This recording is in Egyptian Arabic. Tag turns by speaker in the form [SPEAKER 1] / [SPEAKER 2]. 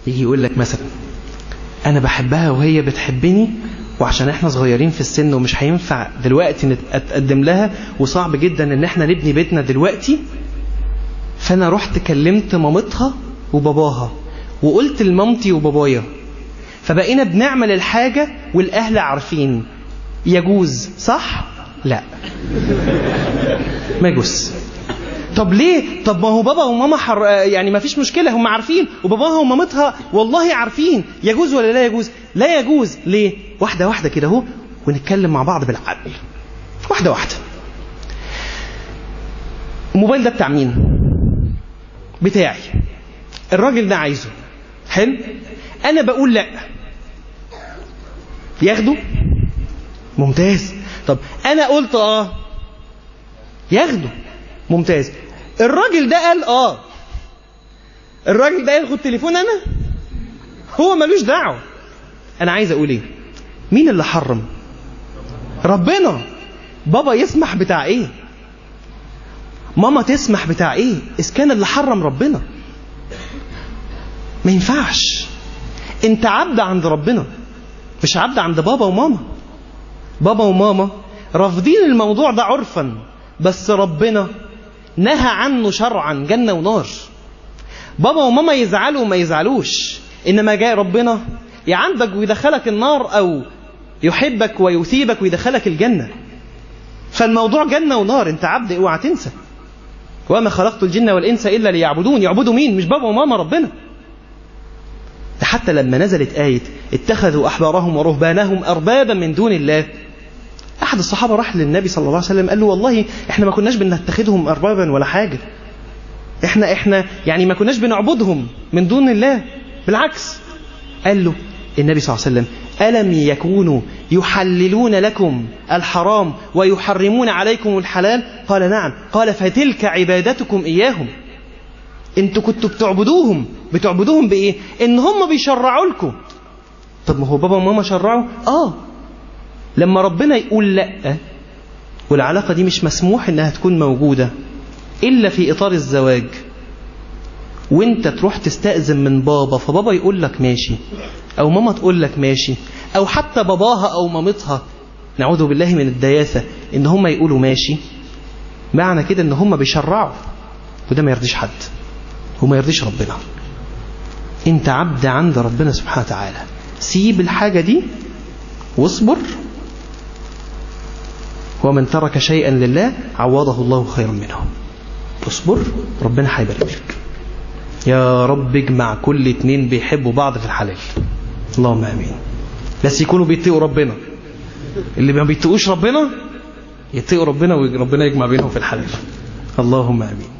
[SPEAKER 1] يجي يقول لك مثلا انا بحبها وهي بتحبني وعشان احنا صغيرين في السن ومش هينفع دلوقتي نتقدم لها وصعب جدا ان احنا نبني بيتنا دلوقتي فانا رحت كلمت مامتها وباباها وقلت لمامتي وبابايا فبقينا بنعمل الحاجة والاهل عارفين يجوز صح لا ما يجوز طب ليه طب ما هو بابا وماما حر... يعني ما فيش مشكله هم عارفين وباباها ومامتها والله عارفين يجوز ولا لا يجوز لا يجوز ليه واحده واحده كده اهو ونتكلم مع بعض بالعقل واحده واحده الموبايل ده بتاع مين بتاعي الراجل ده عايزه حلو انا بقول لا ياخده ممتاز طب انا قلت اه ياخده ممتاز الراجل ده قال اه الراجل ده ياخد تليفون انا هو ملوش دعوه انا عايز اقول ايه مين اللي حرم ربنا بابا يسمح بتاع ايه ماما تسمح بتاع ايه اذا كان اللي حرم ربنا ما ينفعش انت عبد عند ربنا مش عبد عند بابا وماما بابا وماما رافضين الموضوع ده عرفا بس ربنا نهى عنه شرعا جنة ونار بابا وماما يزعلوا وما يزعلوش إنما جاء ربنا يعندك ويدخلك النار أو يحبك ويثيبك ويدخلك الجنة فالموضوع جنة ونار انت عبد اوعى تنسى وما خلقت الجن والإنس إلا ليعبدون يعبدوا مين مش بابا وماما ربنا ده حتى لما نزلت آية اتخذوا أحبارهم ورهبانهم أربابا من دون الله أحد الصحابة راح للنبي صلى الله عليه وسلم قال له والله إحنا ما كناش بنتخذهم أربابا ولا حاجة إحنا إحنا يعني ما كناش بنعبدهم من دون الله بالعكس قال له النبي صلى الله عليه وسلم ألم يكونوا يحللون لكم الحرام ويحرمون عليكم الحلال قال نعم قال فتلك عبادتكم إياهم انتوا كنتوا بتعبدوهم بتعبدوهم بإيه إن هم بيشرعوا لكم طب ما هو بابا وماما شرعوا آه لما ربنا يقول لا والعلاقة دي مش مسموح إنها تكون موجودة إلا في إطار الزواج وانت تروح تستأذن من بابا فبابا يقول لك ماشي أو ماما تقول لك ماشي أو حتى باباها أو مامتها نعوذ بالله من الدياثة إن هم يقولوا ماشي معنى كده إن هم بيشرعوا وده ما يرضيش حد وما يرضيش ربنا انت عبد عند ربنا سبحانه وتعالى سيب الحاجة دي واصبر ومن ترك شيئا لله عوضه الله خيرا منه اصبر ربنا هيبارك لك يا رب اجمع كل اتنين بيحبوا بعض في الحلال اللهم امين بس يكونوا بيتقوا ربنا اللي ما بيتقوش ربنا يتقوا ربنا وربنا يجمع بينهم في الحلال اللهم امين